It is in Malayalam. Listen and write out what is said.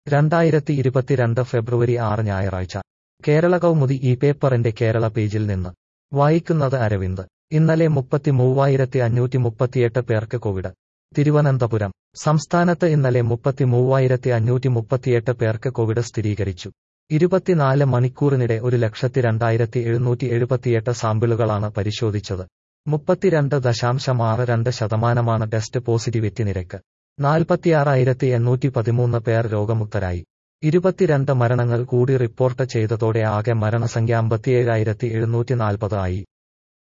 രണ്ടായിരത്തി ഇരുപത്തിരണ്ട് ഫെബ്രുവരി ആറ് ഞായറാഴ്ച കേരള കൗമുദി ഈ പേപ്പറിന്റെ കേരള പേജിൽ നിന്ന് വായിക്കുന്നത് അരവിന്ദ് ഇന്നലെ മുപ്പത്തി മൂവായിരത്തി അഞ്ഞൂറ്റി മുപ്പത്തിയെട്ട് പേർക്ക് കോവിഡ് തിരുവനന്തപുരം സംസ്ഥാനത്ത് ഇന്നലെ മുപ്പത്തി മൂവായിരത്തി അഞ്ഞൂറ്റി മുപ്പത്തിയെട്ട് പേർക്ക് കോവിഡ് സ്ഥിരീകരിച്ചു ഇരുപത്തിനാല് മണിക്കൂറിനിടെ ഒരു ലക്ഷത്തി രണ്ടായിരത്തി എഴുന്നൂറ്റി എഴുപത്തിയെട്ട് സാമ്പിളുകളാണ് പരിശോധിച്ചത് മുപ്പത്തിരണ്ട് ദശാംശം ആറ് രണ്ട് ശതമാനമാണ് ടെസ്റ്റ് പോസിറ്റിവിറ്റി നിരക്ക് നാൽപ്പത്തിയാറായിരത്തി എണ്ണൂറ്റി പതിമൂന്ന് പേർ രോഗമുക്തരായി ഇരുപത്തിരണ്ട് മരണങ്ങൾ കൂടി റിപ്പോർട്ട് ചെയ്തതോടെ ആകെ മരണസംഖ്യ അമ്പത്തിയേഴായിരത്തി എഴുന്നൂറ്റി നാൽപ്പത് ആയി